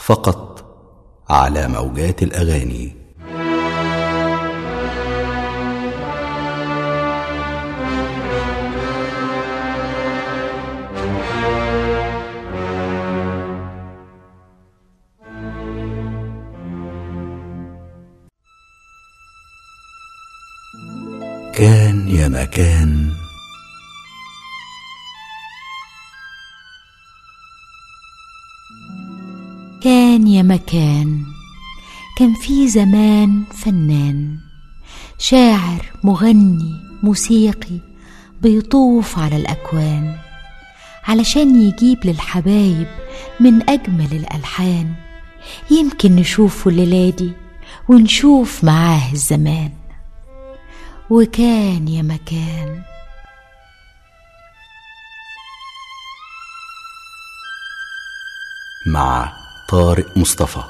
فقط على موجات الاغاني كان يا مكان كان يا مكان كان في زمان فنان شاعر مغني موسيقي بيطوف على الأكوان علشان يجيب للحبايب من أجمل الألحان يمكن نشوفه الليلة دي ونشوف معاه الزمان وكان يا مكان مع طارق مصطفى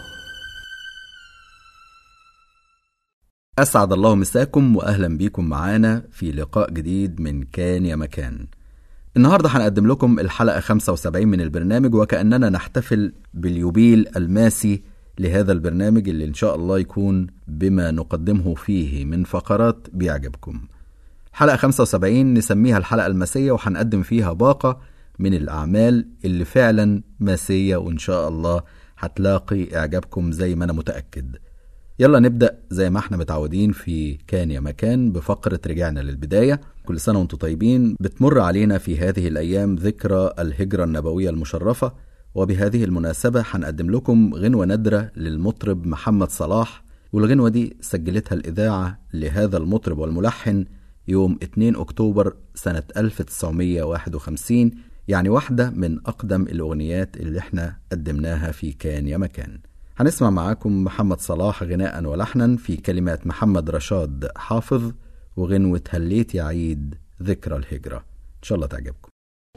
أسعد الله مساكم وأهلا بيكم معانا في لقاء جديد من كان يا مكان النهاردة هنقدم لكم الحلقة 75 من البرنامج وكأننا نحتفل باليوبيل الماسي لهذا البرنامج اللي إن شاء الله يكون بما نقدمه فيه من فقرات بيعجبكم حلقة 75 نسميها الحلقة الماسية وهنقدم فيها باقة من الأعمال اللي فعلا ماسية وإن شاء الله هتلاقي إعجابكم زي ما أنا متأكد يلا نبدأ زي ما احنا متعودين في كان يا مكان بفقرة رجعنا للبداية كل سنة وانتم طيبين بتمر علينا في هذه الأيام ذكرى الهجرة النبوية المشرفة وبهذه المناسبة هنقدم لكم غنوة نادرة للمطرب محمد صلاح والغنوة دي سجلتها الإذاعة لهذا المطرب والملحن يوم 2 أكتوبر سنة 1951 يعني واحدة من أقدم الأغنيات اللي احنا قدمناها في كان يا مكان هنسمع معاكم محمد صلاح غناء ولحنا في كلمات محمد رشاد حافظ وغنوة هليت يا عيد ذكرى الهجرة إن شاء الله تعجبكم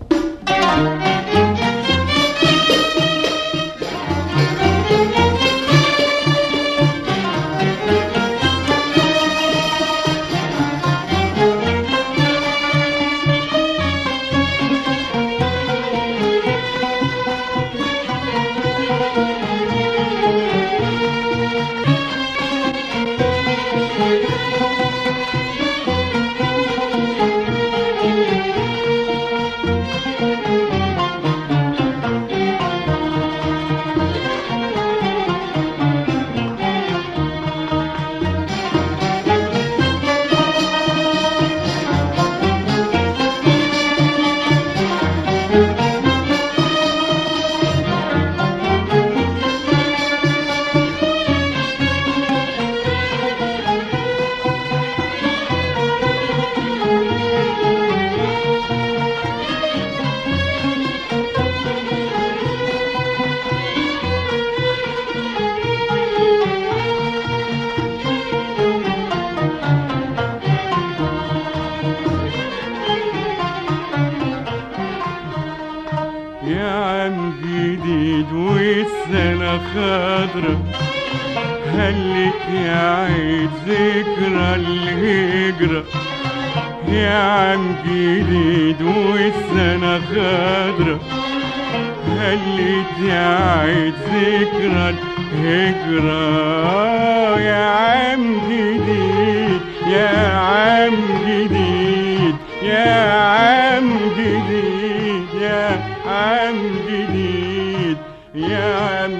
يا عم جديد والسنة خضرة هلت يا عيد ذكرى الهجرة يا عم جديد والسنة خضرة هلت يا عيد ذكرى الهجرة يا عم جديد يا عم جديد يا عم جديد يا عم جديد يا عم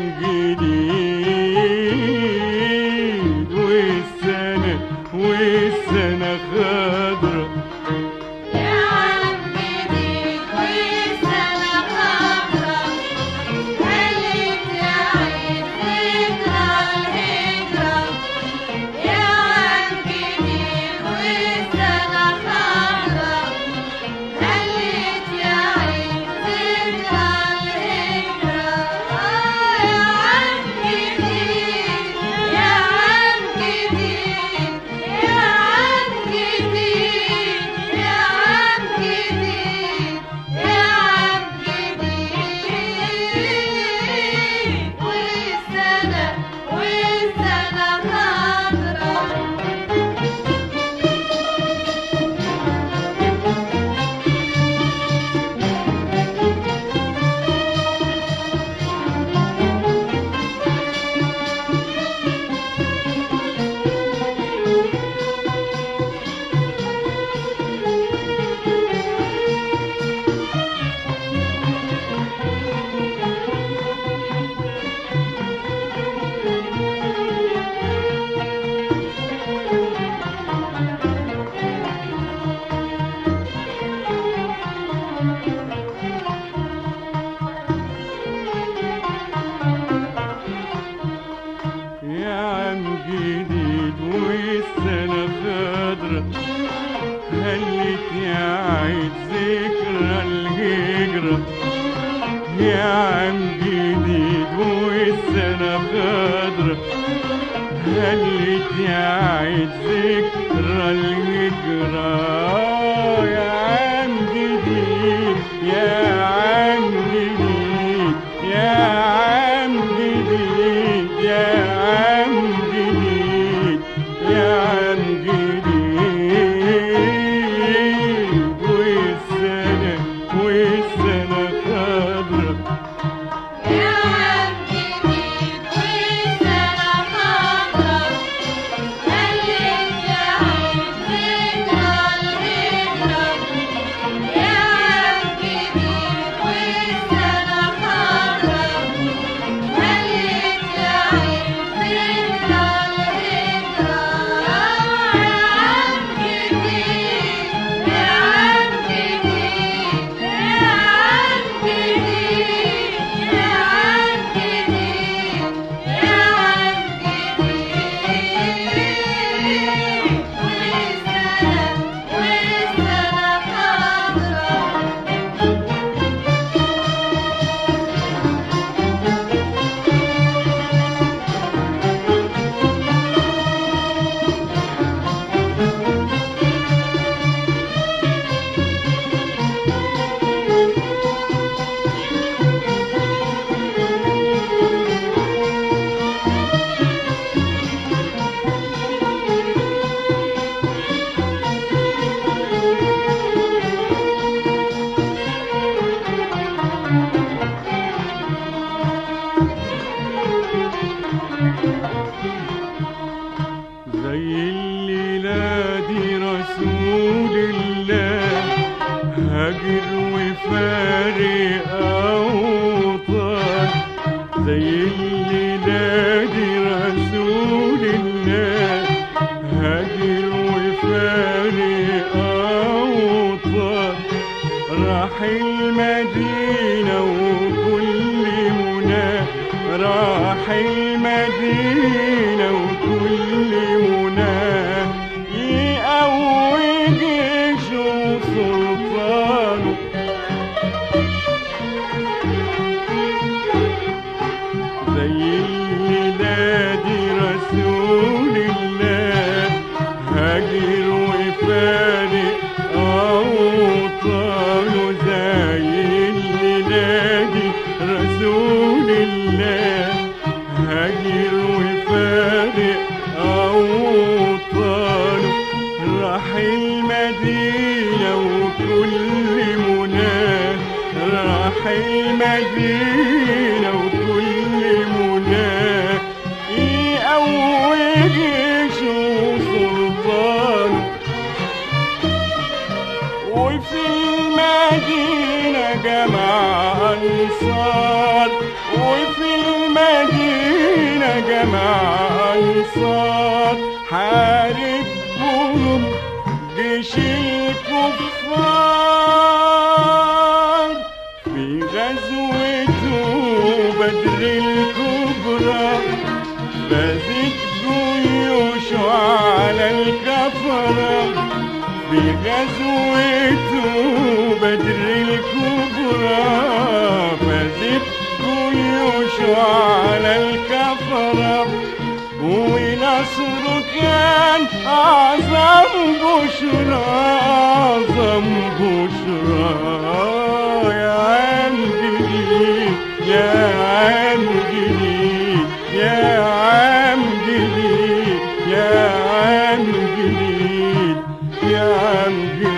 جديد والسنة والسنة خضرة يا عم جديد والسنة خضرا هلت يا عيد ذكرى الهجرة والسنة خضرة هلت يا عيد ذكرى الهجرة يا عم جديد يا عم جديد يا عم جديد يا عم جديد يا عم جديد والسنة والسنة خضرة يا عم جديد والسنة خضرا هلت يا عيد ذكرى الهجرة يا عم جديد والسنة خضرا هلت يا عيد ذكرى الهجرة يا عم جديد يا عم جديد يا عم جديد يا عم جديد يا عم جديد والسنة والسنة خضرا زي الليلة دي رسول الله هاجر وفارق أوطان زي الليلة دي رسول الله هاجر وفارق أوطان راح المدينة وكل منى راح المدينة وكل منى يقوي جيشه وسلطانه زي الميلاد رسول الله هاجر وفارق أوطانه زي الميلاد رسول الله هاجر وفارق أوطانه راح المدينة وكل مناه راح المدينة وكل مناه يقوي جيشه وسلطانه وفي المدينة جمع أنصار وفي المدينة جمع أنصار حاربهم جيش الكفار في غزوته بدر الكبرى فازت جيوش على الكفرة في غزوته بدر الكبرى فازت جيوش على الكفرة ونصره كان أعظم بشرى أعظم بشرى يا عم جديد يا عم جديد يا عم جديد يا عم جديد يا عم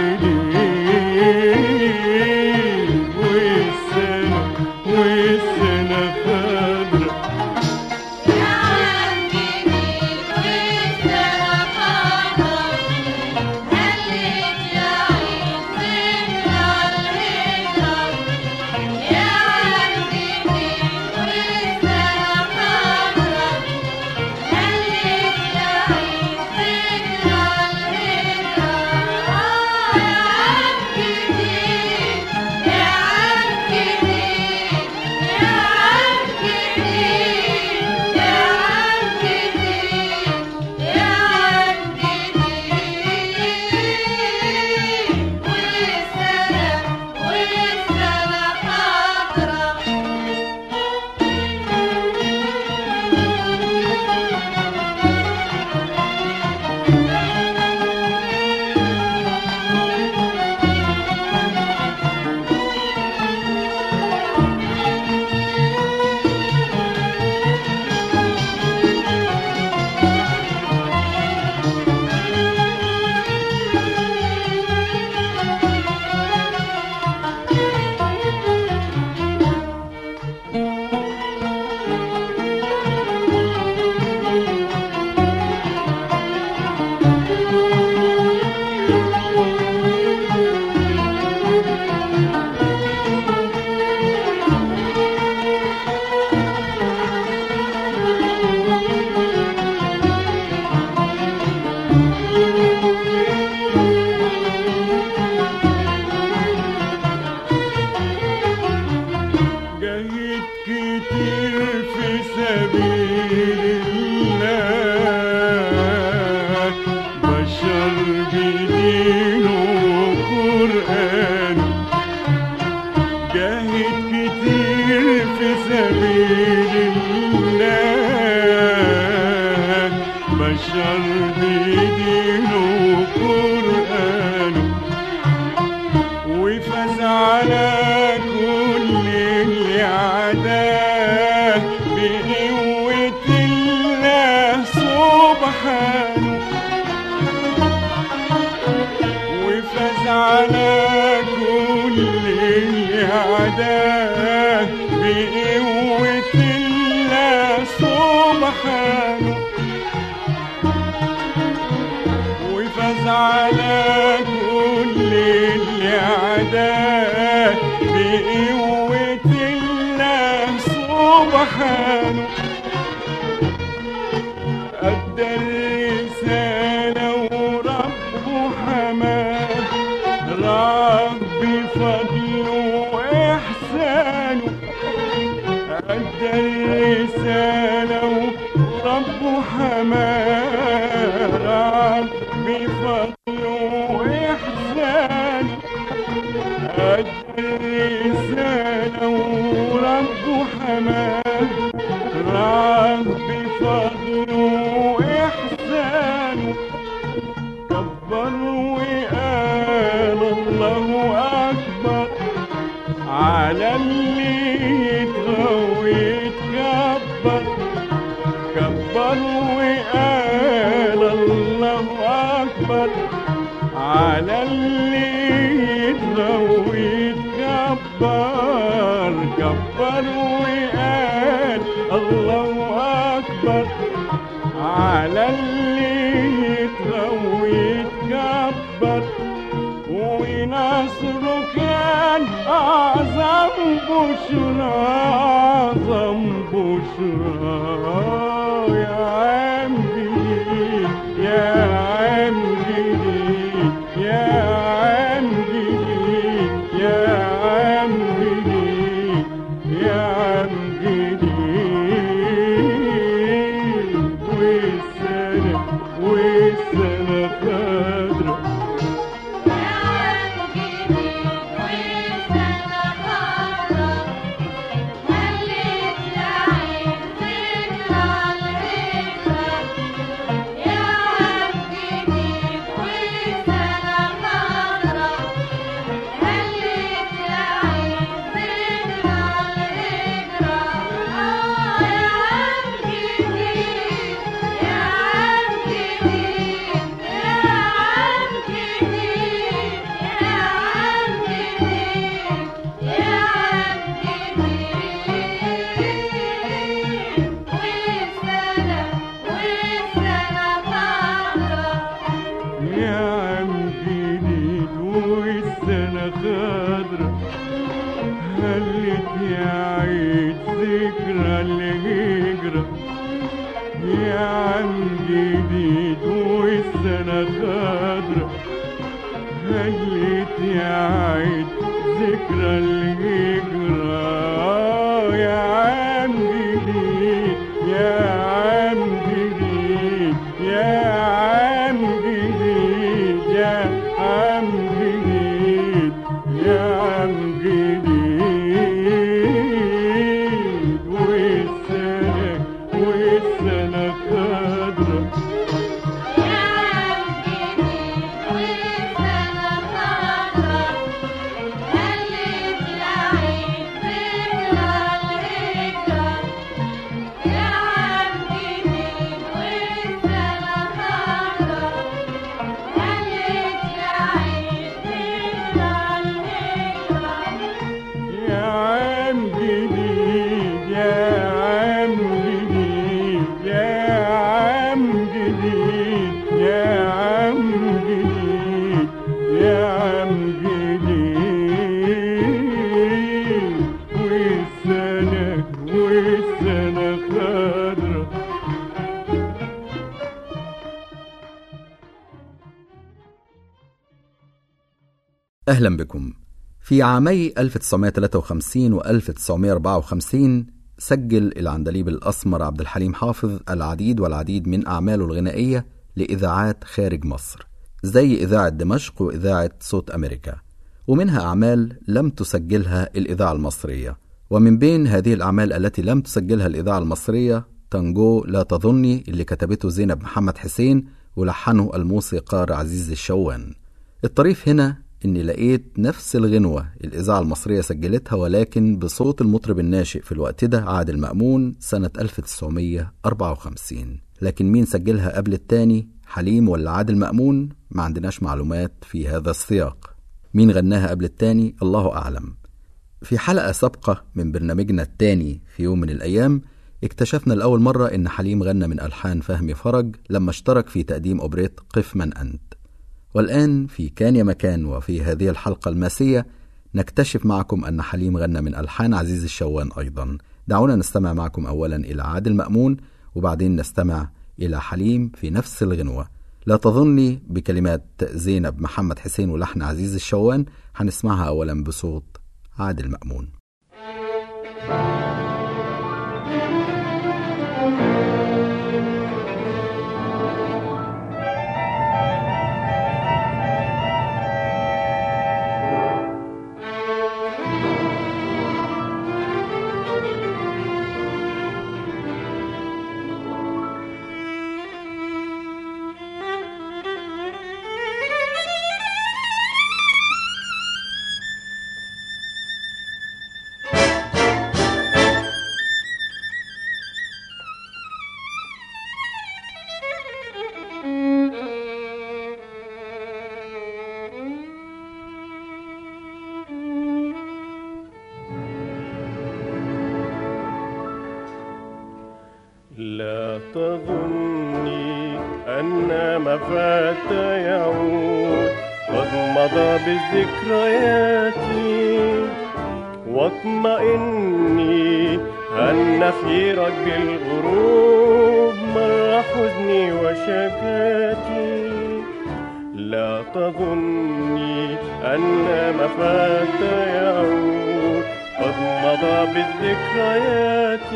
جديد والسنة والسنة خضرا يا عم جديد والسنة خضرا هلت يا عيد ذكرى الهجرة يا عم جديد والسنة خضرا بشر بدينه قرآنه وفاز على كل اللي عداه بقوة الله سبحانه وفاز على كل اللي عداه بقوة الله سبحانه وفاز على كل اللي عداه بقوة الله سبحانه أدى الرسالة وربه حماه رب بفضله وإحسانه أدى الرسالة وربه حماه رب بفضله وإحسانه أدى الرسالة وربه حماه رب بفضله وإحسانه كبر وقال الله أكبر على اللي يتغوي يتكبر كبر وقال الله أكبر على اللي يتغوي يتكبر كبر وقال الله أكبر على اللي يتغوي يتكبر ونصره كان أعظم بشرى أعظم بشرى يا عم جديد يا عم جديد يا عم جديد يا عم جديد يا عم جديد والسنة والسنة خضرا يا عم جديد والسنة خضرا هلت يا عيد ذكرى الهجرة يا عم جديد والسنة خضرا هلت يا عيد ذكرى الهجرة يا عم جديد يا عم جديد يا عم جديد يا عم جديد يا عم جديد والسنة والسنة خضرا يا عم جديد يا عم جديد يا عم جديد يا عم جديد يا عم جديد والسنة والسنة خضرا أهلا بكم في عامي 1953 و 1954 سجل العندليب الأسمر عبد الحليم حافظ العديد والعديد من أعماله الغنائية لإذاعات خارج مصر زي إذاعة دمشق وإذاعة صوت أمريكا ومنها أعمال لم تسجلها الإذاعة المصرية ومن بين هذه الأعمال التي لم تسجلها الإذاعة المصرية تانجو لا تظني اللي كتبته زينب محمد حسين ولحنه الموسيقار عزيز الشوان الطريف هنا إني لقيت نفس الغنوة الإذاعة المصرية سجلتها ولكن بصوت المطرب الناشئ في الوقت ده عادل مأمون سنة 1954 لكن مين سجلها قبل التاني حليم ولا عادل مأمون ما عندناش معلومات في هذا السياق مين غناها قبل التاني الله أعلم في حلقة سابقة من برنامجنا التاني في يوم من الأيام اكتشفنا لأول مرة إن حليم غنى من ألحان فهمي فرج لما اشترك في تقديم أوبريت قف من أنت والآن في كان يا مكان وفي هذه الحلقة الماسية نكتشف معكم أن حليم غنى من ألحان عزيز الشوان أيضا دعونا نستمع معكم أولا إلى عادل مأمون وبعدين نستمع إلى حليم في نفس الغنوة لا تظني بكلمات زينب محمد حسين ولحن عزيز الشوان هنسمعها أولا بصوت عادل مأمون لا تظني أن ما فات يعود قد مضى بالذكريات واطمئني أن في ركب الغروب مر حزني وشكاتي لا تظني أن ما فات يعود قد مضى بالذكريات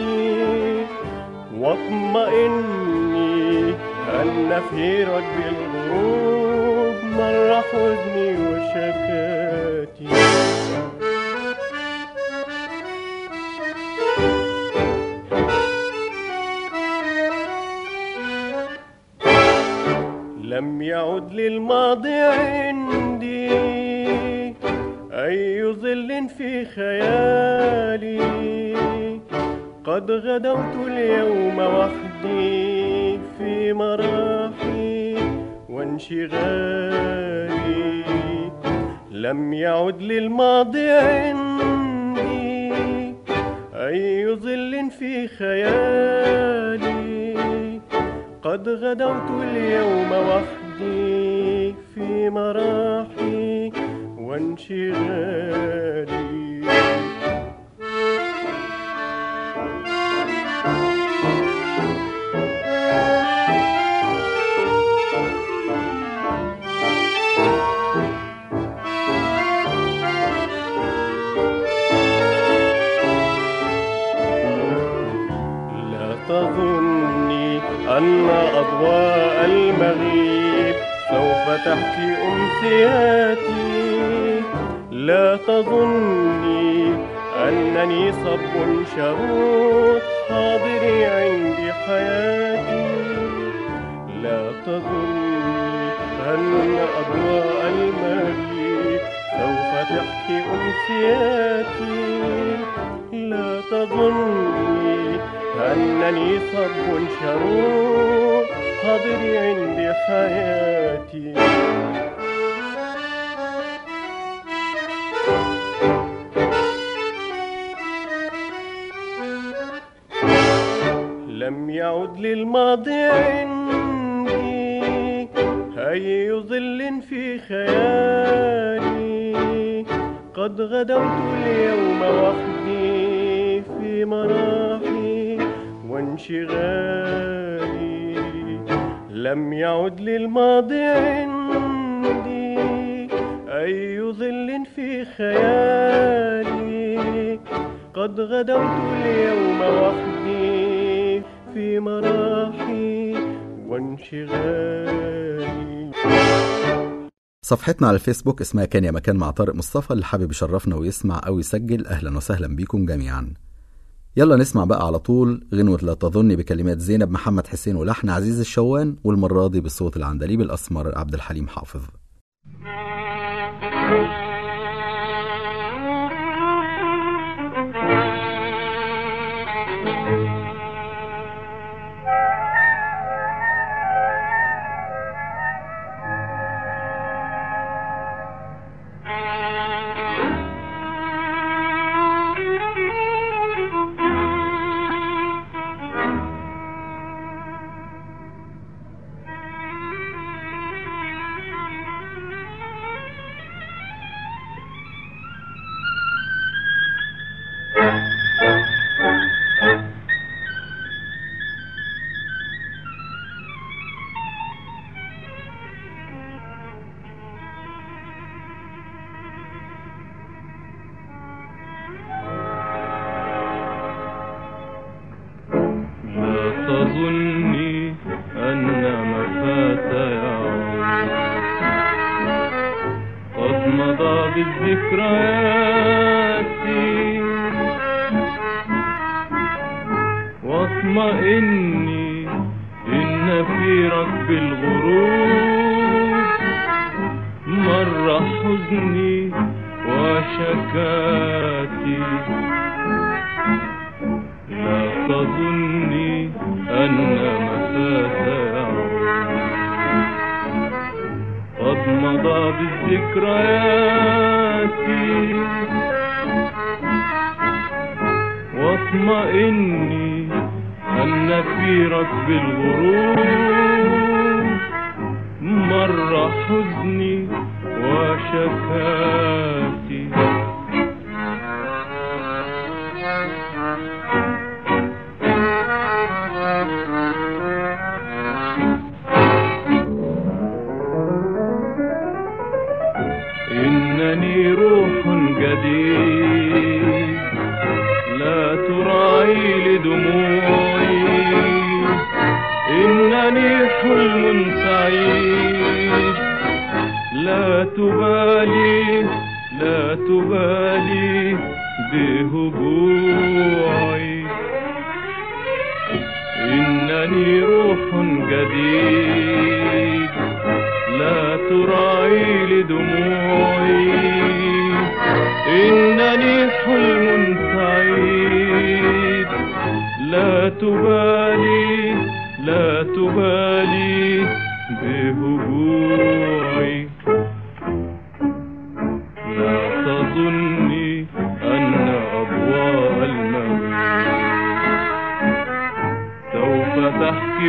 واطمئني أن في ركب الغروب مر حزني وشكاتي لم يعد للماضي عندي أي ظل في خيالي قد غدوت اليوم وحدي في مراحي وانشغالي لم يعد للماضي عندي أي ظل في خيالي قد غدوت اليوم وحدي في مراحي وانشغالي لا تظني أن أضواء المغيب سوف تحكي أمسياتي لا تظني أنني صب شروط حاضري عندي حياتي لا تظني أن أضواء المغيب سوف تحكي أمسياتي لا تظني أنني صب شروق حاضري عندي حياتي لم يعد للماضي عندي أي ظل في خيالي قد غدوت اليوم وحدي في مراحي وانشغالي لم يعد للماضي عندي أي ظل في خيالي قد غدوت اليوم وحدي في مراحي وانشغالي صفحتنا على الفيسبوك اسمها كان يا مكان مع طارق مصطفى اللي حابب يشرفنا ويسمع أو يسجل أهلا وسهلا بيكم جميعا يلا نسمع بقى على طول غنوة لا تظني بكلمات زينب محمد حسين ولحن عزيز الشوان والمرة دي بصوت العندليب الأسمر عبد الحليم حافظ لا تظني أن ما فات يعود قد مضى بالذكريات واطمئني إن في ركب الغروب مر حزني وشكاتي لا تظني أن مساك يعود قد مضى بالذكريات واطمئني أن في ركب الغروب مر حزني وشكاتي إنني روح جديد لا تراعي لدموعي إنني حلم سعيد لا تبالي لا تبالي بهبوعي إنني روح جديد لا تراعي لدموعي إنني حلم سعيد لا تبالي لا تبالي بهبوعي لا تظني أن أضواء الموت سوف تحكي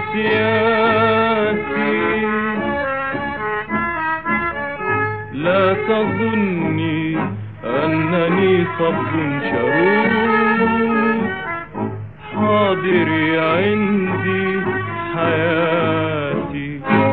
أمسياتي لا تظني أنني صب شرود حاضري عندي حياتي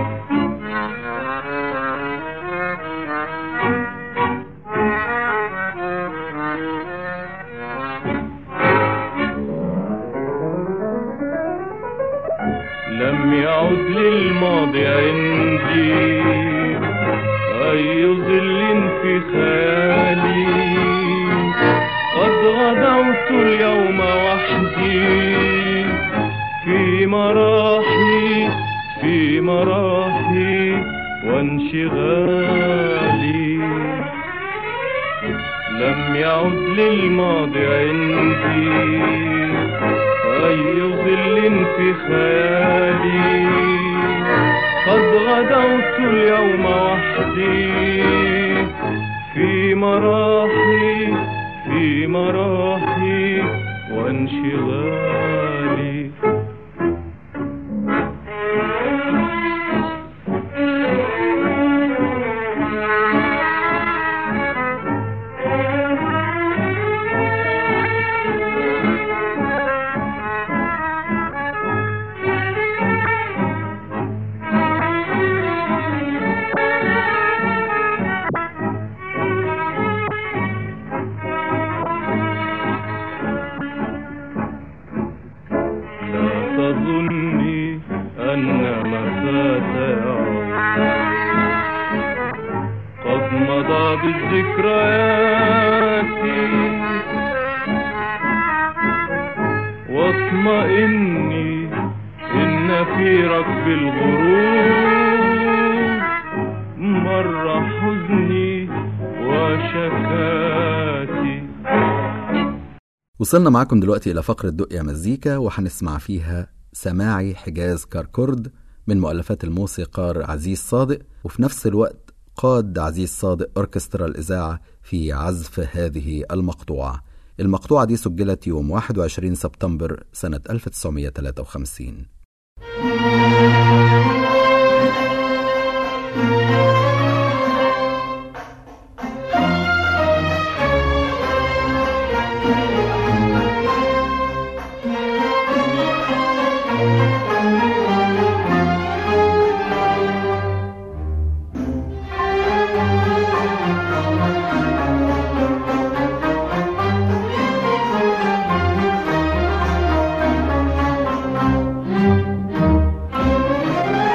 لم يعد للماضي عندي أي ظل في خيالي قد غدوت اليوم وحدي في مراحي في مراحي وانشغالي لم يعد للماضي عندي أي ظل في خيالي قد غدوت اليوم وحدي في مراحي في مراحي وانشغالي لا تظني أن ما فات يعود قد مضى بالذكريات في ركب الغروب مرة حزني وشكاتي وصلنا معاكم دلوقتي إلى فقرة دق يا مزيكا وهنسمع فيها سماعي حجاز كركرد من مؤلفات الموسيقار عزيز صادق وفي نفس الوقت قاد عزيز صادق أوركسترا الإذاعة في عزف هذه المقطوعة المقطوعة دي سجلت يوم 21 سبتمبر سنة 1953 يا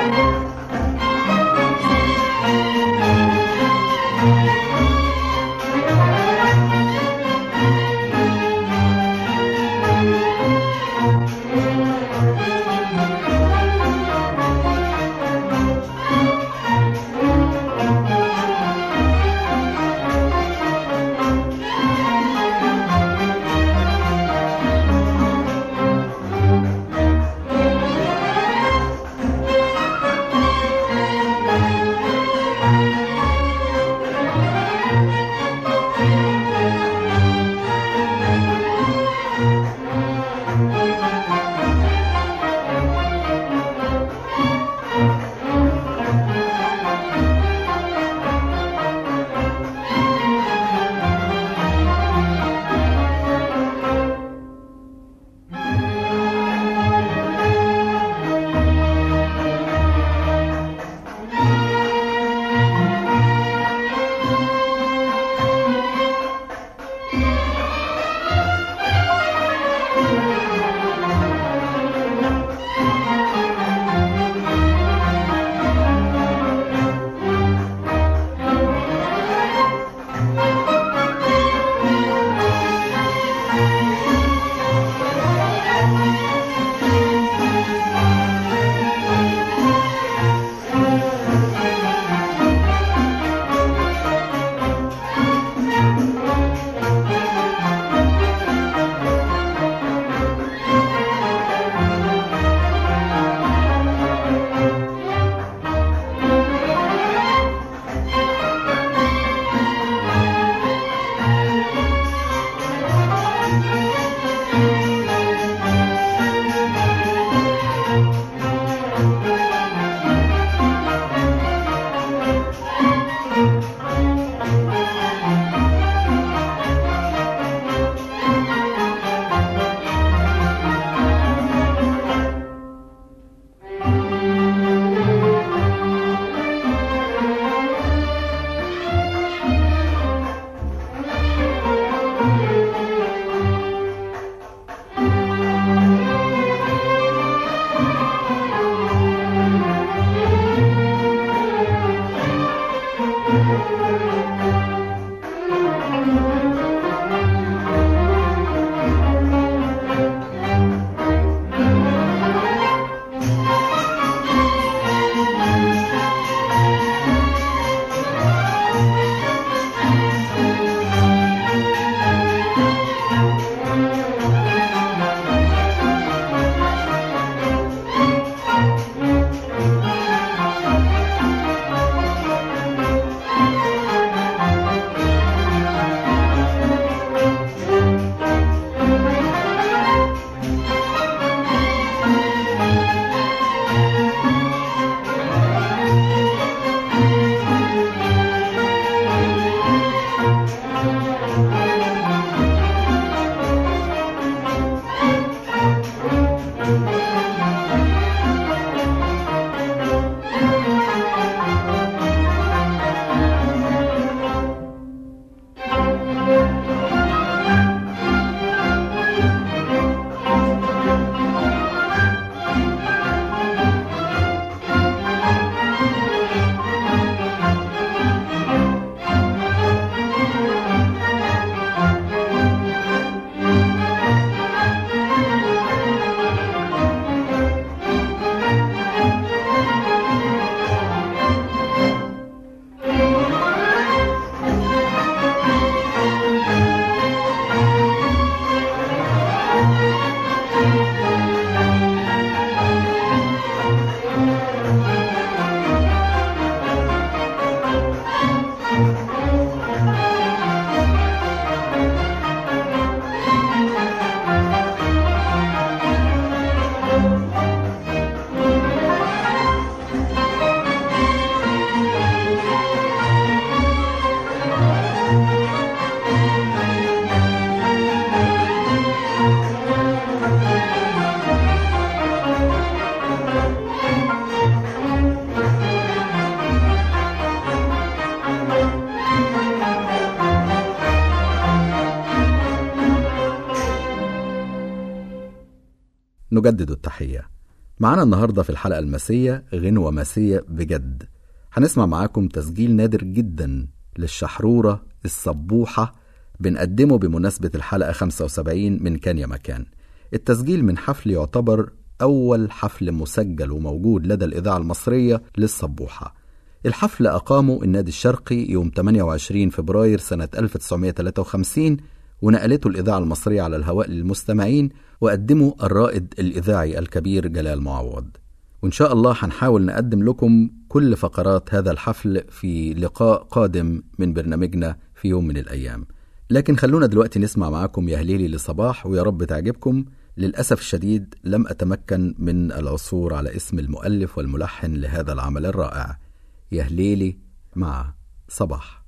نجدد التحية معانا النهاردة في الحلقة المسية غنوة مسية بجد هنسمع معاكم تسجيل نادر جدا للشحرورة الصبوحة بنقدمه بمناسبة الحلقة 75 من كان يا مكان التسجيل من حفل يعتبر أول حفل مسجل وموجود لدى الإذاعة المصرية للصبوحة الحفل أقامه النادي الشرقي يوم 28 فبراير سنة 1953 ونقلته الإذاعة المصرية على الهواء للمستمعين وقدمه الرائد الإذاعي الكبير جلال معوض وإن شاء الله هنحاول نقدم لكم كل فقرات هذا الحفل في لقاء قادم من برنامجنا في يوم من الأيام لكن خلونا دلوقتي نسمع معاكم يا هليلي لصباح ويا رب تعجبكم للأسف الشديد لم أتمكن من العثور على اسم المؤلف والملحن لهذا العمل الرائع يا هليلي مع صباح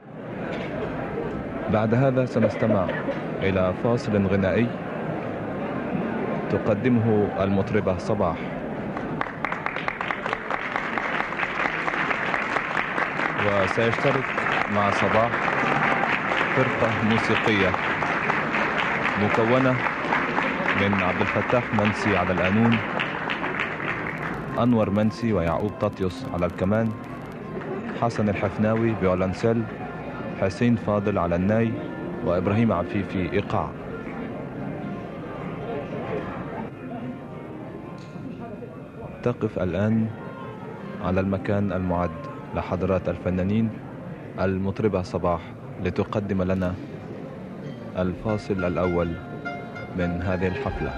بعد هذا سنستمع إلى فاصل غنائي تقدمه المطربة صباح وسيشترك مع صباح فرقة موسيقية مكونة من عبد الفتاح منسي على القانون أنور منسي ويعقوب طاطيوس على الكمان حسن الحفناوي فيولنسيل حسين فاضل على الناي وإبراهيم عفيفي إيقاع تقف الآن على المكان المعد لحضرات الفنانين المطربة صباح لتقدم لنا الفاصل الأول من هذه الحفلة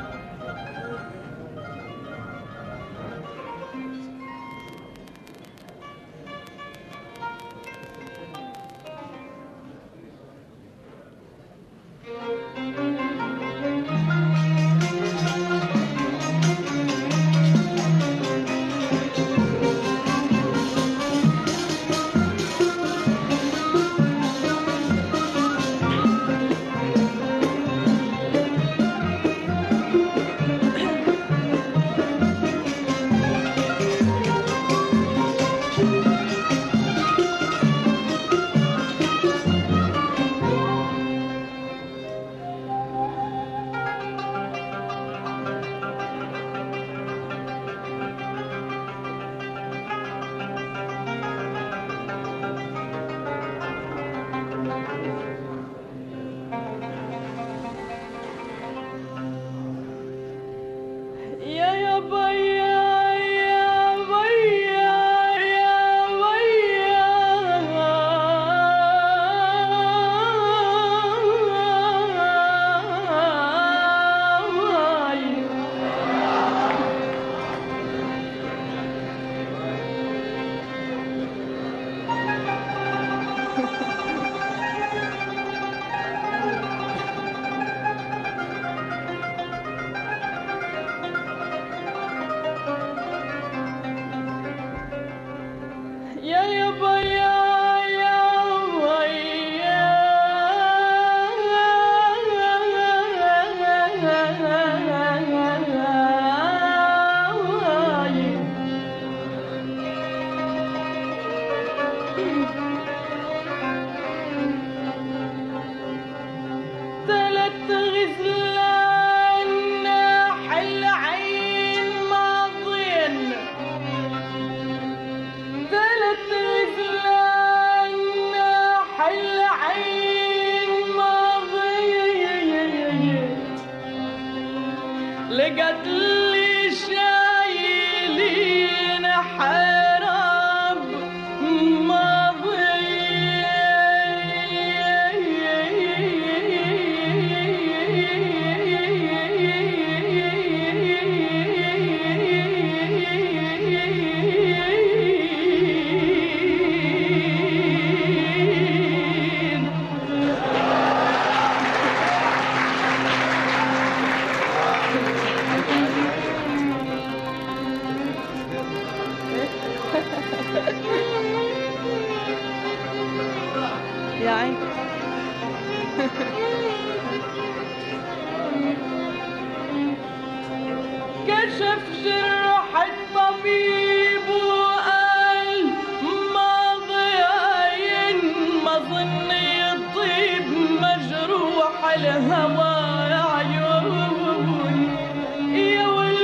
يا يا بيا يا بيا يا بيا يا يا بيا يا بيا ثلاث غزلان حل عين ماضين ثلاث غزلان حل عين ماضية لقد لي شايلين حراب ماضية يا عين كشف جرح الطبيب وقال ماضي ما ظن يطيب مجروح الهوى عيون يا ولد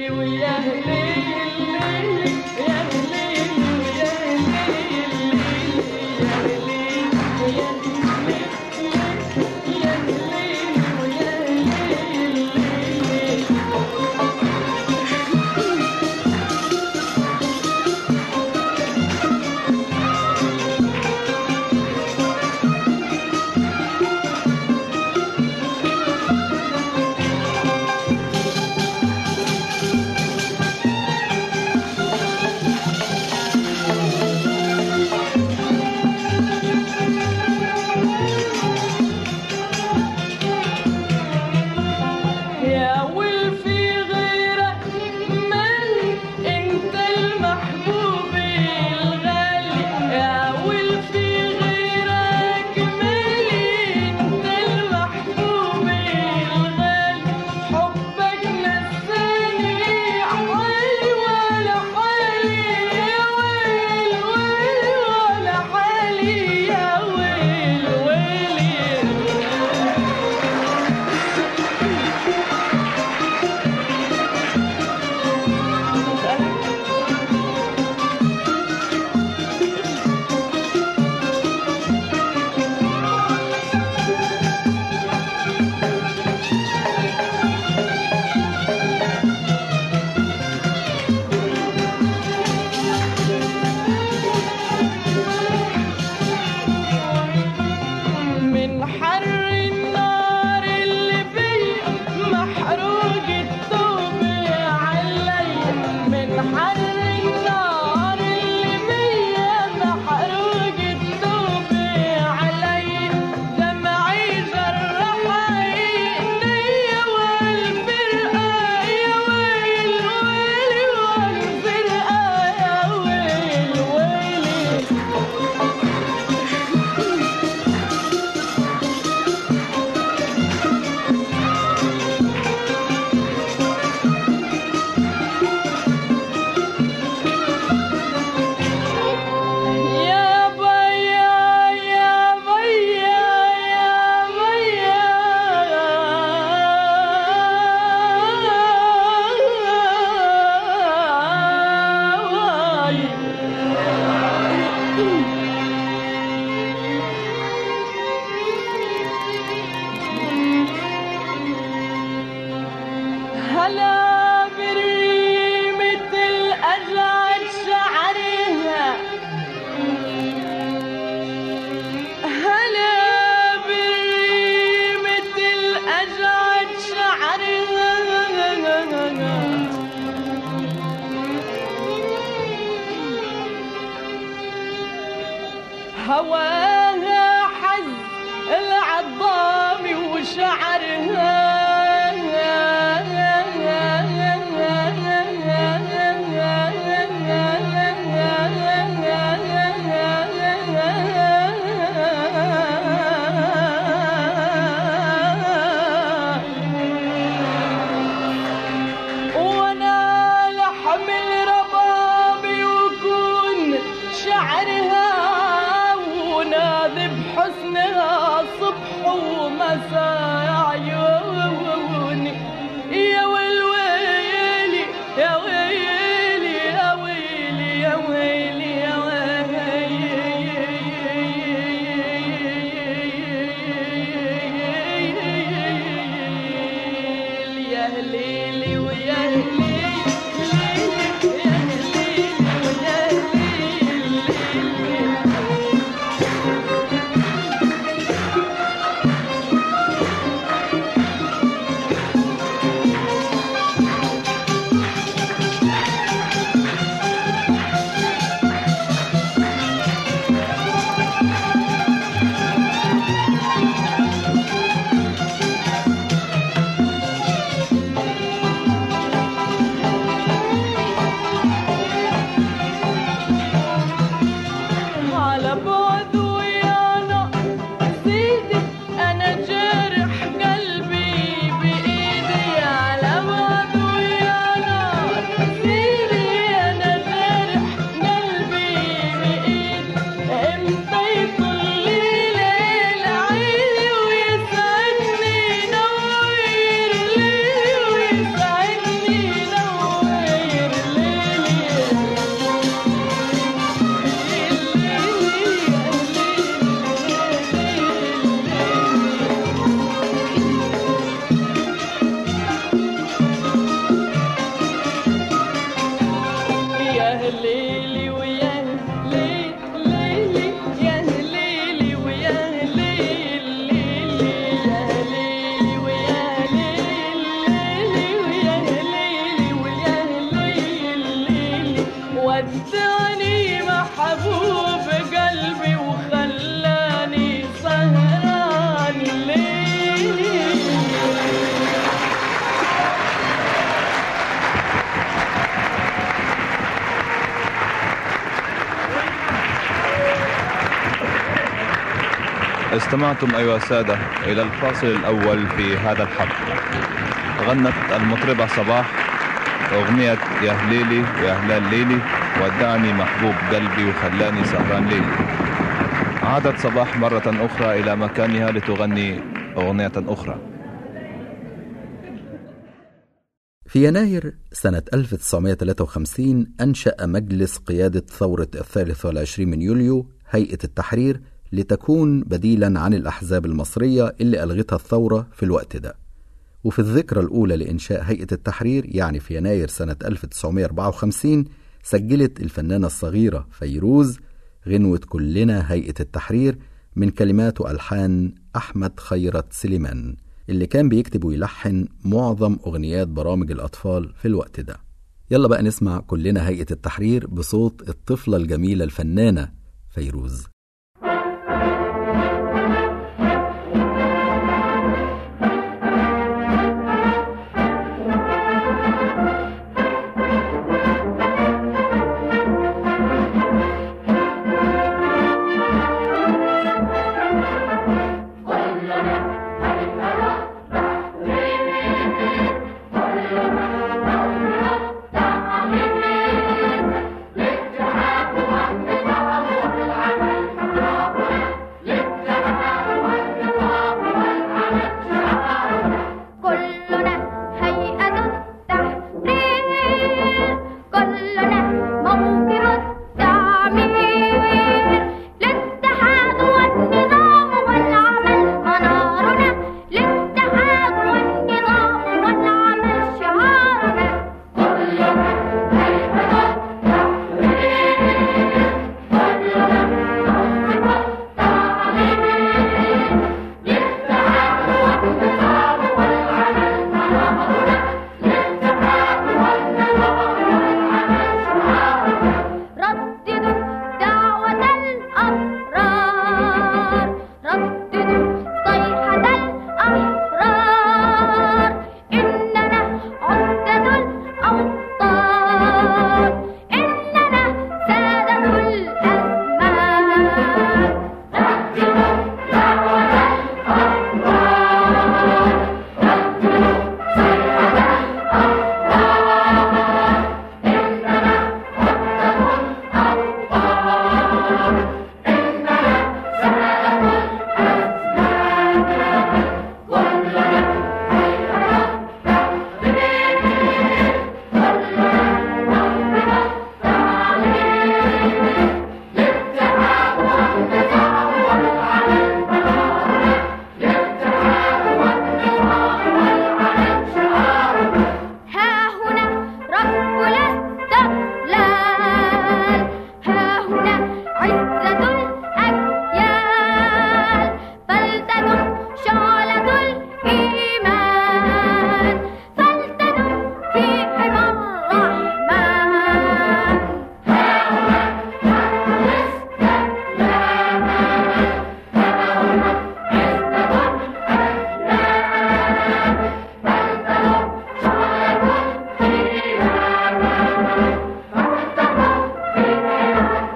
هواها حز العظام وشعرها وانا لحمل ربابي وكون شعرها ونادي بحسنها صبح ومساء ويا ليلي ويا ليلي يا ليلي ويا ليلي يا ليلي ويا ليلي ويا ليلي ويا ليلي ودعني محبوب قلبي وخلاني سهران ليلي استمعتم أيها السادة إلى الفاصل الأول في هذا الحفل غنت المطربة صباح أغنية يا هليلي ويا هلال ليلي ودعني محبوب قلبي وخلاني سهران ليلي عادت صباح مرة أخرى إلى مكانها لتغني أغنية أخرى في يناير سنة 1953 أنشأ مجلس قيادة ثورة الثالث والعشرين من يوليو هيئة التحرير لتكون بديلا عن الأحزاب المصرية اللي ألغتها الثورة في الوقت ده وفي الذكرى الأولى لإنشاء هيئة التحرير يعني في يناير سنة 1954 سجلت الفنانة الصغيرة فيروز غنوة كلنا هيئة التحرير من كلمات وألحان أحمد خيرت سليمان اللي كان بيكتب ويلحن معظم أغنيات برامج الأطفال في الوقت ده يلا بقى نسمع كلنا هيئة التحرير بصوت الطفلة الجميلة الفنانة فيروز كلنا هيئة التحرير كلنا موكب التعمير الاتحاد والنظام والعمل منارنا الاتحاد والنظام والعمل شعارنا كلنا هيئة التحرير كلنا موكب التعمير الاتحاد والنظام والعمل منارنا الاتحاد والنظام والعمل شعارنا رددوا دعوة الأحرار رددوا صيحة الأحرار إننا عدة الأوطان إننا سادة الأزمان رددوا دعوة الأحرار رددوا صيحة الأحرار إننا عدة الأوطان إننا سادة الأزمان كلنا هيئة التحرير كلنا موكب التعليم الاتحاد والنظام والعمل منارنا الاتحاد والنظام والعمل شعارنا ها هنا رب الاستقلال ها هنا عزة الأجيال فلتدم شعلة الإيمان فلتدم في حمى الرحمن ها هنا رب الاستقلال ها هنا عزة الأجيال فلتدم شعلة الإيمان فلتدم في حمى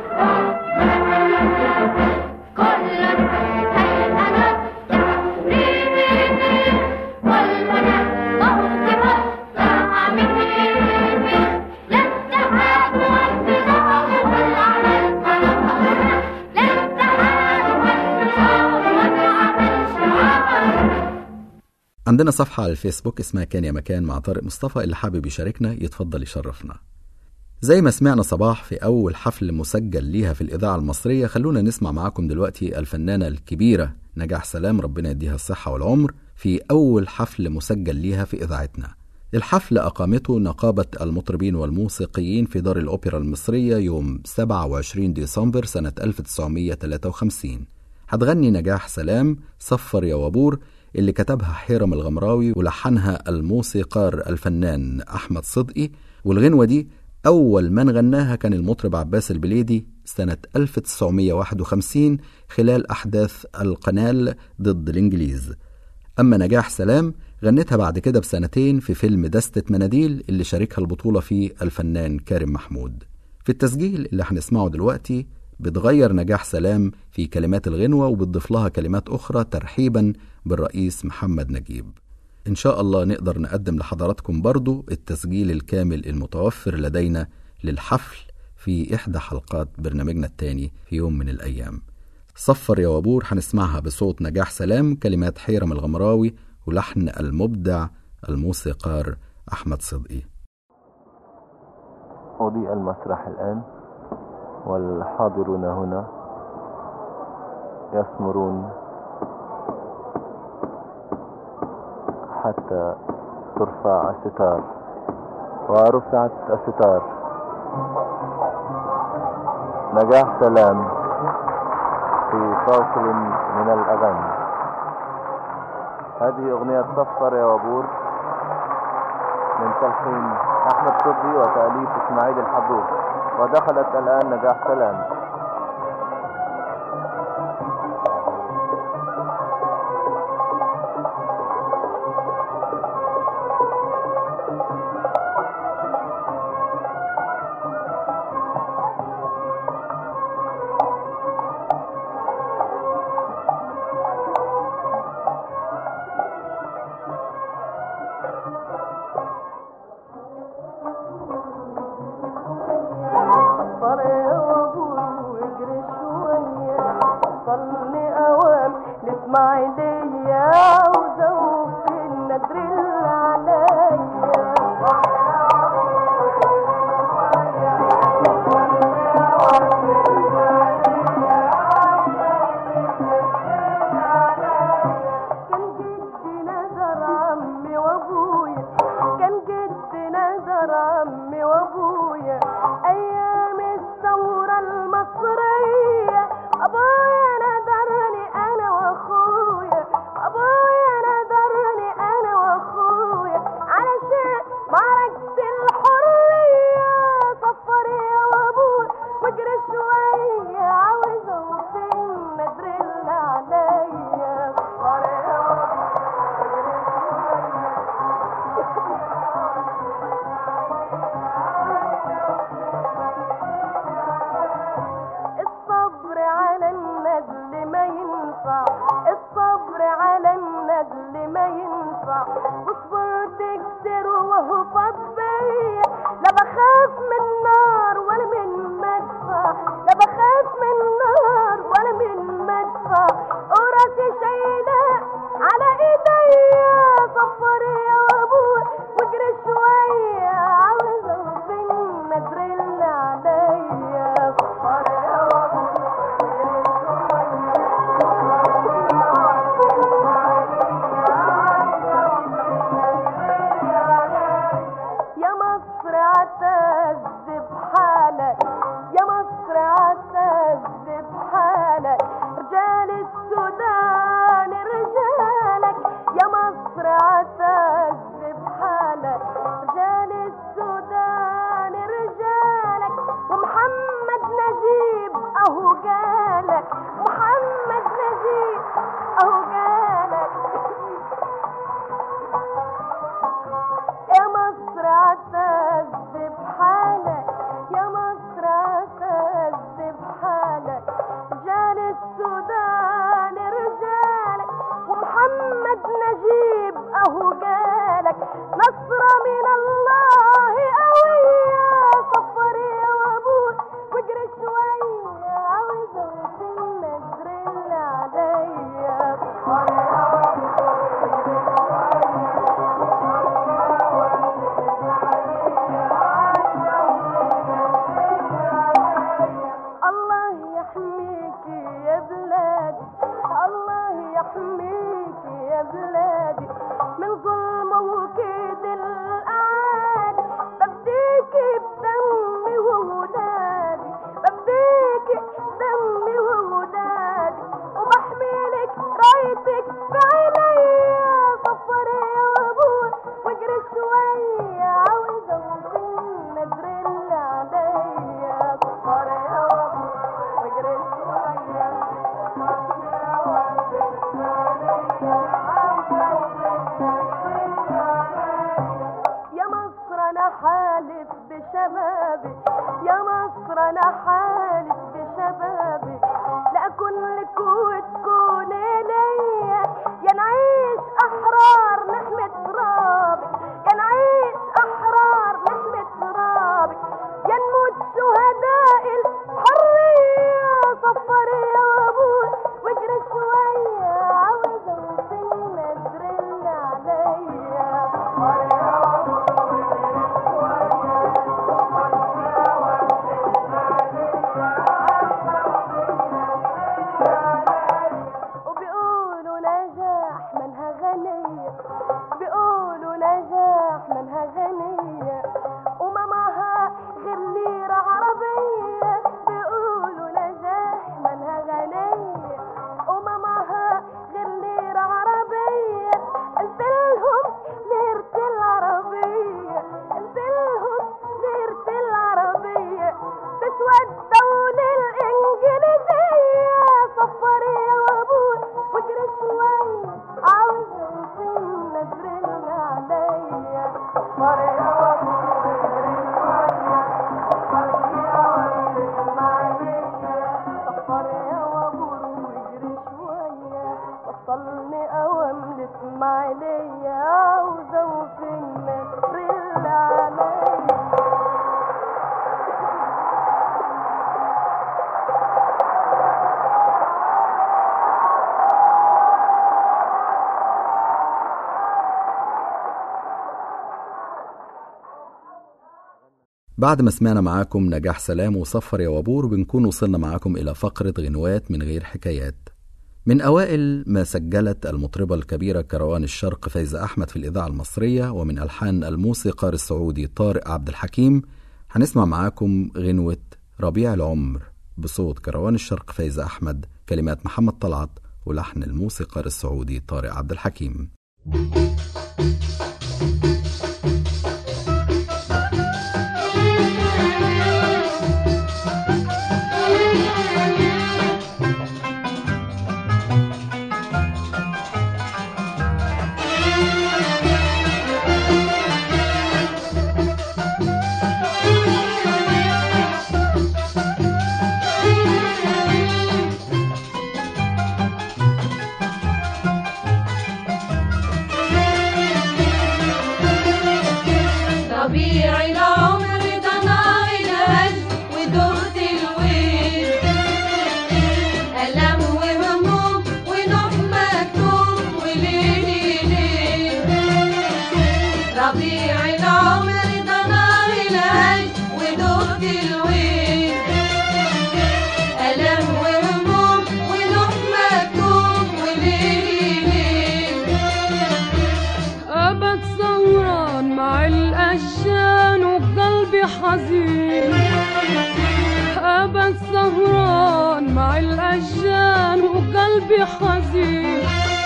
كلنا هيئة التحرير كلنا موكب التعمير الاتحاد والنظام والعمل منارنا الاتحاد والنظام والعمل شعارنا عندنا صفحة على الفيسبوك اسمها كان يا مكان مع طارق مصطفى اللي حابب يشاركنا يتفضل يشرفنا زي ما سمعنا صباح في أول حفل مسجل ليها في الإذاعة المصرية خلونا نسمع معاكم دلوقتي الفنانة الكبيرة نجاح سلام ربنا يديها الصحة والعمر في أول حفل مسجل ليها في إذاعتنا الحفل أقامته نقابة المطربين والموسيقيين في دار الأوبرا المصرية يوم 27 ديسمبر سنة 1953 هتغني نجاح سلام صفر يا وابور اللي كتبها حيرم الغمراوي ولحنها الموسيقار الفنان أحمد صدقي والغنوة دي أول من غناها كان المطرب عباس البليدي سنة 1951 خلال أحداث القنال ضد الإنجليز أما نجاح سلام غنتها بعد كده بسنتين في فيلم دستة مناديل اللي شاركها البطولة فيه الفنان كارم محمود في التسجيل اللي هنسمعه دلوقتي بتغير نجاح سلام في كلمات الغنوة وبتضيف لها كلمات أخرى ترحيبا بالرئيس محمد نجيب إن شاء الله نقدر نقدم لحضراتكم برضو التسجيل الكامل المتوفر لدينا للحفل في إحدى حلقات برنامجنا التاني في يوم من الأيام صفر يا وابور هنسمعها بصوت نجاح سلام كلمات حيرم الغمراوي ولحن المبدع الموسيقار أحمد صدقي أضيء المسرح الآن والحاضرون هنا يثمرون حتى ترفع الستار ورفعت الستار نجاح سلام في فاصل من الأغاني هذه أغنية صفر يا وابور من تلحين أحمد صدقي وتأليف إسماعيل الحبوب ودخلت الآن نجاح سلام الإسماعيلية وذوق النذر اللي عليا كان جدي نذر عمي وابويا كان جدي نذر عمي وابويا ايام الثورة المصرية ابويا نذرني انا واخويا ابويا نذرني انا واخويا علشان معركة الحرية صفر يا وابويا واجري شوية عاوز اوصل النذر اللي عليا صفر يا وابويا الصبر على النجل ما ينفع الصبر على النجل ما ينفع وصبرت كتير وهو فاض بيا لا بخاف من نار ولا من مدفع لا بخاف من نار ولا من مدفع وراسي شايلة على ايديا صفر يا ابوي واجري شوية عاوز اغفي النذر اللي عليا صفر يا ابوي يا مصر اعتز شبابي يا مصر انا حالف بشبابي لا اكون لك وتكوني ليا يا نعيش احرار نحمد ترابك يا نعيش احرار نحمد ترابك يا نموت شهداء الحرية صفري يا ابوي واجري شوية عاوزة وسنة ترن عليا وبيقولوا نجاح منها غنية بيقولوا نجاح منها غنية وما معها غير ليرة عربية بيقولوا نجاح منها غنية وما معها غير ليرة عربية قلت لهم ليرة العربية قلت لهم ليرة العربية تسوى الدولة الإنجليزية صفري يا وابوي واجري شوية عاوزة وسنة ترن عليا صفري يا وابوي واجري شوية صفري يا وابوي صفري يا وابوي واجري شوية وصلني أوام الإسماعيلية عاوزة وسنة ترن عليا بعد ما سمعنا معاكم نجاح سلام وصفر يا وابور بنكون وصلنا معاكم إلى فقرة غنوات من غير حكايات من أوائل ما سجلت المطربة الكبيرة كروان الشرق فايزة أحمد في الإذاعة المصرية ومن ألحان الموسيقار السعودي طارق عبد الحكيم هنسمع معاكم غنوة ربيع العمر بصوت كروان الشرق فايزة أحمد كلمات محمد طلعت ولحن الموسيقار السعودي طارق عبد الحكيم ربيع العمر ده نار الهج ودهت الويل ألم وهموم ونوح مكتوم وليلي ليل ربيع العمر ده نار الهج ودهت الويل ألم وهموم ونوح مكتوم وليلي ليل أبد سهران مع الأشجان وقلبي حزين أبد سهران مع الأشجان وقلبي حزين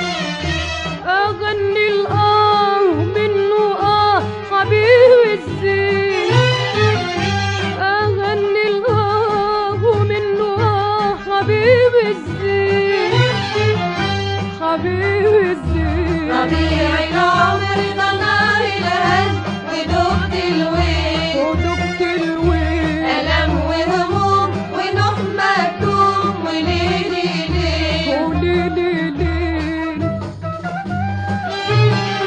أغني الآه منه آه حبيبي الزين أغني الآه منه آه حبيبي الزين حبيبي الزين ربيع العمر ده نار الهج ودهت الويل ودقت الويل ألم وهموم ونوح مكتوم وليلي ليل وليلي ليل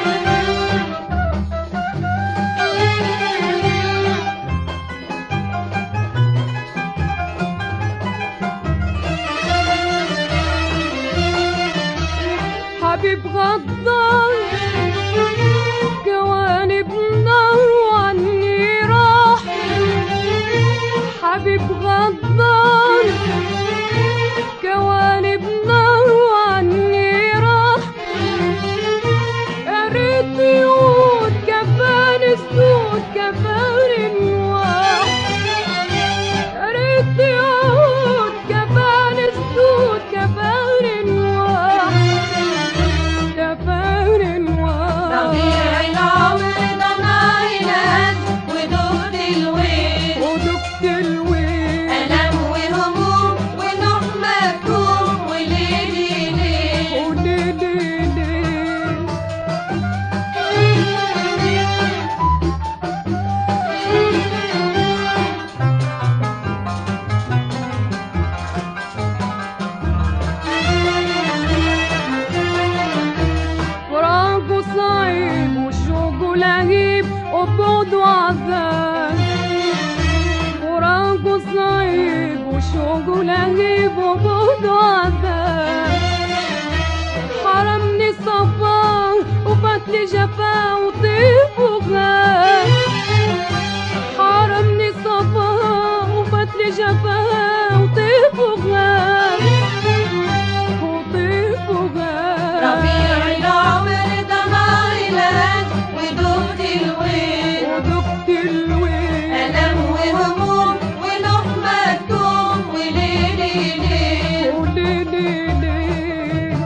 ولهيب وبعد عذاب حرمني صفا وفاتلي جفا وطيب وغاب حرمني صفا وفاتلي جفا وطيب وغاب وطيب وغاب ربيع العمر ضناع الهج ودقت الويل ودقت الويل ألم وهموم ونوح مكتوم وليلي ليل وليلي ليل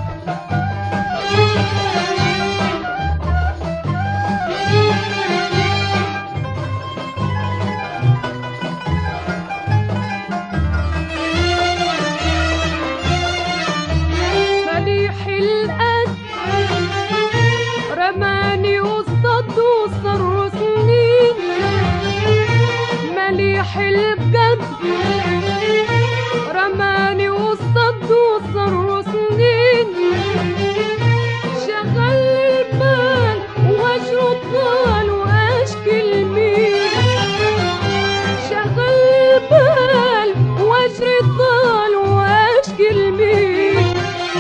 مليح القد رماني وصد وصر سنين مليح البجد رماني وصد وصر سنين شغل البال وجهه طال واشكي المين شغل البال واجري طال واشكي المين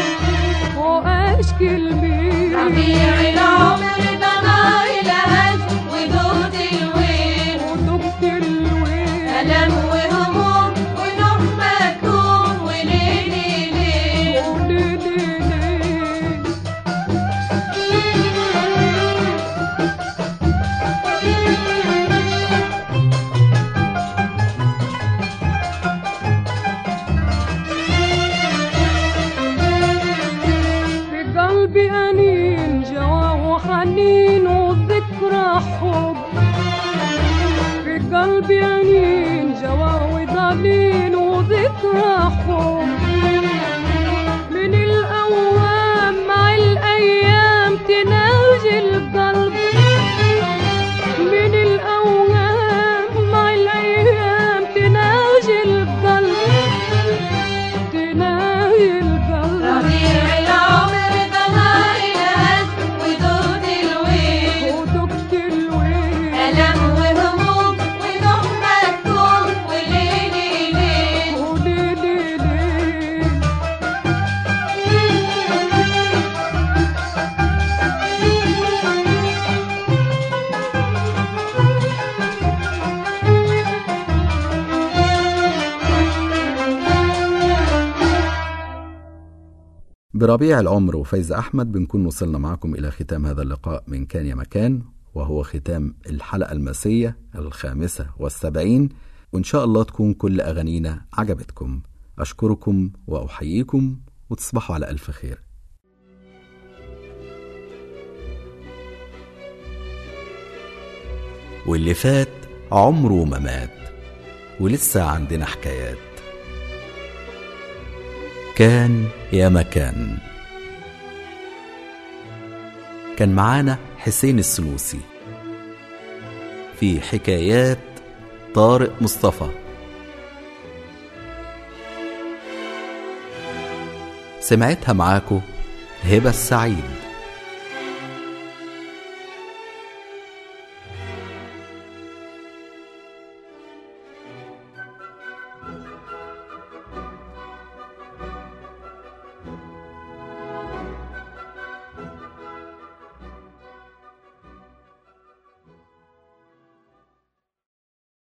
واشكي المين ربيع العمر ضناع الهج ودقت الويل ودقت الويل ألم وهموم ونوح مكتوم وليلي ليل وليلي ليل في قلبي أنين جوا وحنين وذكرى حب في قلبي أنين جوا وضليل وذكرى حب من الأوام مع الأيام تناجي القلب من الأوام مع الأيام تناجي القلب تناجي القلب ربيع العمر ضناع الهج ودقت الويل ودقت الويل ألم وهموم ونوح مكتوم وليلي ليل وليلي ليل بربيع العمر وفايزة أحمد بنكون وصلنا معكم إلى ختام هذا اللقاء من كان يا مكان وهو ختام الحلقة المسية الخامسة والسبعين وإن شاء الله تكون كل أغانينا عجبتكم أشكركم وأحييكم وتصبحوا على ألف خير واللي فات عمره ما مات ولسه عندنا حكايات كان يا مكان كان معانا حسين السنوسي في حكايات طارق مصطفى سمعتها معاكو هبة السعيد